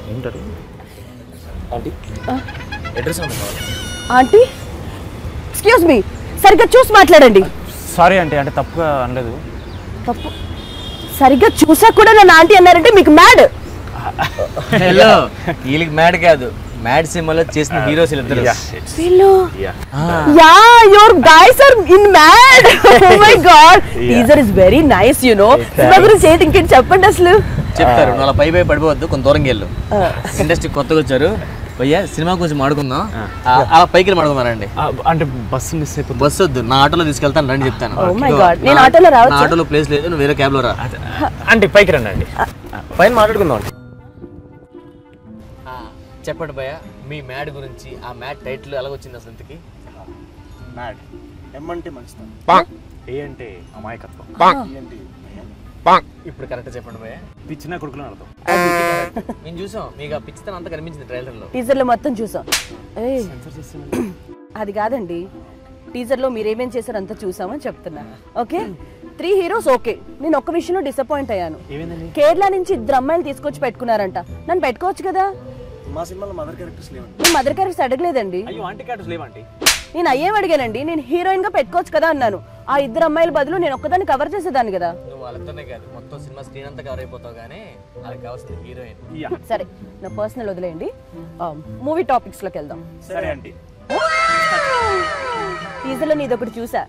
ఉంటారు aunty address aunty excuse me సరిగ్గా చూసి మాట్లాడండి సారీ ఆంటీ అంటే తప్పుగా అనలేదు తప్పు సరిగ్గా చూసా కూడా నన్ను ఆంటీ అన్నారంటే మీకు మ్యాడ్ హలో వీళ్ళకి మ్యాడ్ కాదు మ్యాడ్ సినిమాలో చేసిన హీరోస్ ఇద్దరు వీళ్ళు yeah yeah your guys are in Mad oh my god teaser is very nice you know cinema గురించి ఏంటి ఇంకేంటి చెప్పండి అసలు చెప్తారు నువ్వు అలా పై పై పడిపోవద్దు కొంత దూరంకి వెళ్ళు ఇండస్ట్రీ కొత్తగా వచ్చారు భయ్యా సినిమా గురించి మాడుకుందాం ఆ, అలా పైకి వెళ్ళి మాడుకుందారండి అంటే బస్సు మిస్ అయిపోతుంది బస్సు వద్దు నా ఆటోలో తీసుకెళ్తాను రండి చెప్తాను Oh my ఇదిగో, God. నేను నా- ఆటోలో రావచ్చా? నా ఆటోలో ప్లేస్ లేదు నువ్వు వేరే క్యాబ్ లో రా అంటే పైకి రండి అండి పైన మాట్లాడుకుందాం అండి ఆ, చెప్పండి భయ్య మీ మ్యాడ్ గురించి ఆ మ్యాడ్ టైటిల్ ఎలా వచ్చింది అసలు ఇంతకి మ్యాడ్ ఎమ్ అంటే మంచితనం ఏ అంటే అమాయకత్వం ఏంటి ఇప్పుడు కరెక్ట్ చెప్పండి భయ్య పిచ్చిన కొడుకులు అర్థం మేము చూసాం మీకు ఆ పిచ్చితనం అంతా కనిపించింది ట్రైలర్ లో టీజర్ లో మొత్తం చూసాం ఏయ్, అది కాదండి టీజర్ లో మీరేమేం చేశారు అంతా చూసామని చెప్తున్నా ఓకే త్రీ హీరోస్ ఓకే నేను ఒక్క విషయంలో డిసప్పాయింట్ అయ్యాను కేరళ నుంచి ఇద్దరు అమ్మాయిలు తీసుకొచ్చి పెట్టుకున్నారంట నన్ను పెట్టుకోవచ్చు కదా మా సినిమాలో మదర్ క్యారెక్టర్స్ లేవండి నేను మదర్ క్యారెక్టర్స్ అడగలేదండి అయ్యో ఆంటీ క్యారెక్టర్స్ లేవంటీ నేను అయ్యేం అడిగానండి నేను హీరోయిన్ గా పెట్టుకోవచ్చు కదా అన్నాను ఆ ఇద్దరు అమ్మాయిల బదులు నేను ఒక్కదాన్ని కవర్ చేసేదాన్ని కదా నువ్వు వాళ్ళతోనే కాదు మొత్తం సినిమా స్క్రీన్ అంతా కవర్ అయిపోతావు కానీ వాళ్ళకి కావాల్సింది హీరోయిన్ సరే నా పర్సనల్ వదిలేయండి మూవీ టాపిక్స్ లోకి వెళ్దాం సరే ఆంటీ టీజర్ లో నీది ఒకటి చూసా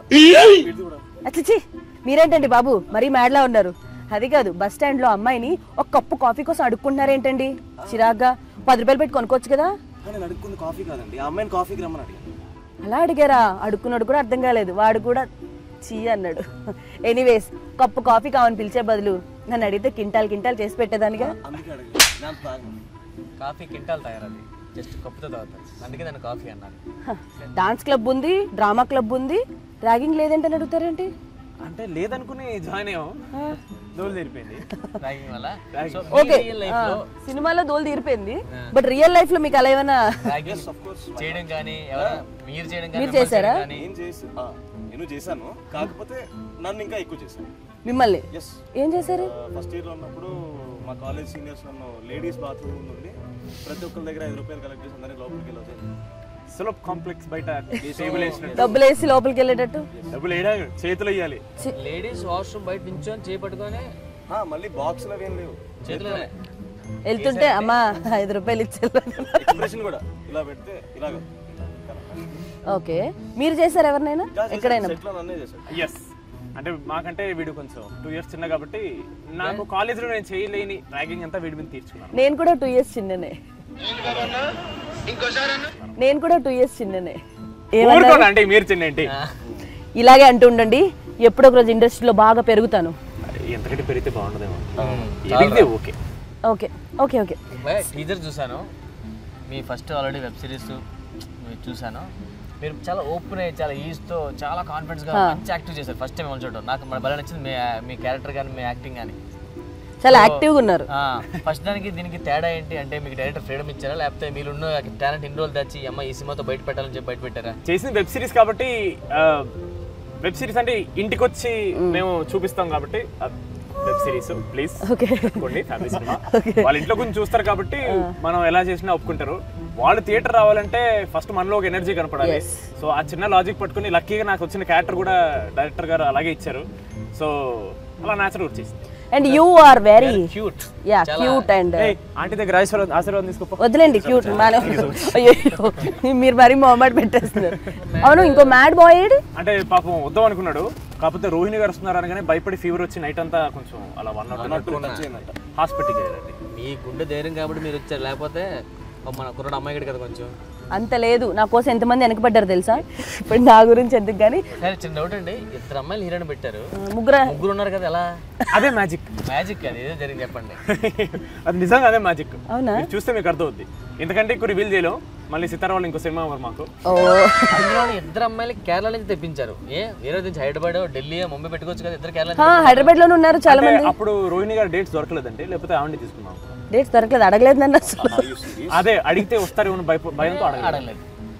అచ్చచ్చి మీరేంటండి బాబు మరీ మ్యాడ్లా ఉన్నారు అది కాదు బస్ స్టాండ్ లో అమ్మాయిని ఒక కప్పు కాఫీ కోసం అడుక్కుంటున్నారేంటండి చిరాగ్గా పది రూపాయలు పెట్టి కొనుక్కోవచ్చు కదా కానీ నేను అడుక్కుంది కాఫీ కాదండి ఆ అమ్మాయిని కాఫీకి రమ్మని అడిగాను అలా అడిగారా అడుక్కున్నాడు కూడా అర్థం కాలేదు వాడు కూడా చీ అన్నాడు ఎనీవేస్ కప్పు కాఫీ కావని పిలిచే బదులు నన్ను అడిగితే కింటాల్ కింటాల్ చేసి పెట్టేదానిగా అందుకే అడగలేదు నేను అంత తాగను కాఫీ కింటాలు తయారది జస్ట్ కప్పుతో తాగుతాను అందుకే నేను కాఫీ అన్నాను డాన్స్ క్లబ్ ఉంది డ్రామా క్లబ్ ఉంది ర్యాగింగ్ లేదంటే అడుగుతారేంటి అంటే లేదనుకుని జాయిన్ అయ్యాం దోలు తెరిపోయింది ర్యాగింగ్ వల్ల సో ఓకే రియల్ లైఫ్ లో సినిమాలో దోలు తీరిపోయింది బట్ రియల్ లైఫ్ లో మీకు అలా ఏమైనా ర్యాగింగ్ చేయడం కానీ ఎవరైనా మీరు చేయడం కానీ మీరు మిమ్మల్ని చేశారా? చేయడం కానీ నేను చేసి ఆ, నేను చేశాను కాకపోతే నన్ను ఇంకా ఎక్కువ చేశాను మిమ్మల్ని ఎస్ ఏం చేశారు ఫస్ట్ ఇయర్ లో ఉన్నప్పుడు మా కాలేజ్ సీనియర్స్ నన్ను లేడీస్ బాత్రూమ్ నుండి ప్రతి ఒక్కరి దగ్గర ఐదు రూపాయలు కలెక్ట్ చేసి అందరినీ లోపలికి వెళ్ళొచ్చాను సులభ్ కాంప్లెక్స్ బయట టేబుల్ వేసినట్టు డబ్బులు వేసి లోపలికి వెళ్ళేటట్టు డబ్బులు వేయడా చేతులు వేయాలి లేడీస్ వాష్రూమ్ బయట నించొని చేపట్టుకొని మళ్ళీ బాక్స్ అవి ఏం లేవు చేతిలోనే వెళ్తుంటే అమ్మా ఐదు రూపాయలు ఇచ్చారు ఎక్స్ప్రెషన్ కూడా ఇలా పెడితే ఇలాగ ఓకే మీరు చేశారు ఎవరినైనా ఎక్కడైనా సెట్ లో నన్నే చేశాను ఎస్ అంటే మాకంటే వీడు కొంచెం టూ ఇయర్స్ చిన్న కాబట్టి నాకు కాలేజీలో నేను చేయలేని ర్యాగింగ్ అంతా వీడి మీద తీర్చుకున్నాను నేను కూడా టూ ఇయర్స్ చిన్ననే నేను కూడా టూ ఇయర్స్ చిన్ననే ఏమన్నారు ఊరుకోండి అంటే మీరు చిన్న ఏంటి ఇలాగే అంటూ ఉండండి ఎప్పుడో ఒక రోజు ఇండస్ట్రీలో బాగా పెరుగుతాను ఎంతకంటే పెరిగితే బాగుండదేమో ఎదిగితే okay okay okay okay teaser చూసాను మీ ఫస్ట్ ఆల్రెడీ వెబ్ సిరీస్ చూసాను మీరు చాలా ఓపెన్ అయ్యి చాలా ఈజ్తో చాలా కాన్ఫిడెన్స్ గా మంచి యాక్టివ్ చేశారు ఫస్ట్ టైం మిమ్మల్ని చూడడం నాకు మన భలే నచ్చింది మీ మీ క్యారెక్టర్ కానీ మీ యాక్టింగ్ కానీ చాలా యాక్టివ్గా ఉన్నారు ఫస్ట్ దానికి దీనికి తేడా ఏంటి అంటే మీకు డైరెక్టర్ ఫ్రీడమ్ ఇచ్చారా లేకపోతే మీరున్న టాలెంట్ ఇన్ని రోజులు తెచ్చి ఈ అమ్మ ఈ సినిమాతో బయట పెట్టాలని చెప్పి బయట పెట్టారా చేసిన వెబ్ సిరీస్ కాబట్టి వెబ్ సిరీస్ అంటే ఇంటికి వచ్చి మేము చూపిస్తాం కాబట్టి వెబ్ సిరీస్ ప్లీజ్ ఓకే ఒప్పుకోండి ఫ్యామిలీ సినిమా వాళ్ళ ఇంట్లో కొంచెం చూస్తారు కాబట్టి మనం ఎలా చేసినా ఒప్పుకుంటారు వాళ్ళు థియేటర్ రావాలంటే ఫస్ట్ మనలో ఒక ఎనర్జీ కనపడాలి సో ఆ చిన్న లాజిక్ పట్టుకుని లక్కీగా నాకు వచ్చిన క్యారెక్టర్ కూడా డైరెక్టర్ గారు అలాగే ఇచ్చారు సో అలా న్యాచురల్ వచ్చేసింది and you are very cute yeah cute and ఏయ్, ఆంటీ దగ్గర ఆశీర్వాదం ఆశీర్వాదం తీసుకోపో వదిలేండి క్యూట్ మన అయ్యో మీరు మరీ మొహమాట పెట్టేస్తున్నారు అవును ఇంకో మ్యాడ్ బాయ్ ఏడి అంటే పాపం వద్దాం అనుకున్నాడు కాకపోతే రోహిణి గారు వస్తున్నారు అనగానే భయపడి ఫీవర్ వచ్చి నైట్ అంతా కొంచెం అలా వన్ నాట్ టచ్ అయిందంట హాస్పిటల్కి వెళ్ళండి మీ గుండె ధైర్యం కాబట్టి మీరు వచ్చారు లేకపోతే ఓ మన కుర్రాడు అమ్మాయి గడి కదా కొంచెం అంత లేదు నా కోసం ఎంతమంది వెనకబడ్డారు తెలుసా ఇప్పుడు నా గురించి ఎందుకు కానీ సరే చిన్న డౌట్ అండి ఇద్దరు అమ్మాయిలు హీరోయిన్ పెట్టారు ముగ్గురు ముగ్గురు ఉన్నారు కదా ఎలా అదే మ్యాజిక్ మ్యాజిక్ అది ఏదో జరిగింది చెప్పండి అది నిజంగా అదే మ్యాజిక్ అవునా మీరు చూస్తే మీకు అర్థమవుద్ది ఎందుకంటే ఎక్కువ రివీల్ చేయలేం మళ్ళీ సితార వాళ్ళు ఇంకో సినిమా ఉన్నారు మాకు ఓ అందులో ఇద్దరు అమ్మాయిలు కేరళ నుంచి తెప్పించారు ఏ వేరే నుంచి హైదరాబాద్ ఢిల్లీ ముంబై పెట్టుకోవచ్చు కదా ఇద్దరు కేరళ హా, హైదరాబాద్ లోనే ఉన్నారు చాలా అంటే మంది అప్పుడు రోహిణి గారు డేట్స్ దొరకలేదండి లేకపోతే ఆవిడ తీసుకున్నాం డేట్స్ దొరకలేదు అడగలేదు నన్ను అసలు అదే అడిగితే వస్తారేమో భయ భయంతో అడగలేదు ఆడలేదు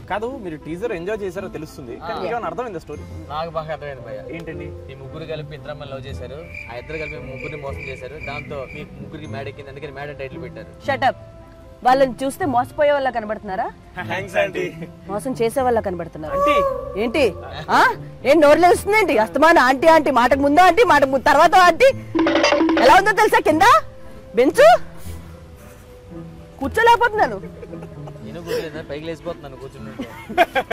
కాదు మీరు టీజర్ ఎంజాయ్ చేశారో తెలుస్తుంది కానీ మీకు ఏమైనా అర్థమైందా స్టోరీ నాకు బాగా అర్థమైంది భయ్య ఏంటండి ఈ ముగ్గురు కలిపి ఇద్దరు అమ్మాయిలు లవ్ చేశారు ఆ ఇద్దరు కలిపి ముగ్గురిని మోసం చేశారు దాంతో మీ ముగ్గురికి మ్యాడ్ ఎక్కింది అందుకని మ్యాడ్ టైటిల్ పెట్టారు షటప్ వాళ్ళని చూస్తే మోసపోయే వాళ్ళ కనబడుతున్నారా థ్యాంక్స్ ఆంటీ మోసం చేసే వాళ్ళ కనబడుతున్నారు అంటే ఏంటి ఆ ఏం నోరు లేస్తుందేంటి అస్తమాన ఆంటీ ఆంటీ మాటకు ముందు ఆంటీ మాటకు ముందు తర్వాత ఆంటీ ఎలా ఉందో తెలుసా కింద బెంచు కూర్చోలేకపోతున్నాను నేను కూర్చోలేదు పైకి లేచిపోతున్నాను కూర్చుంటుంటే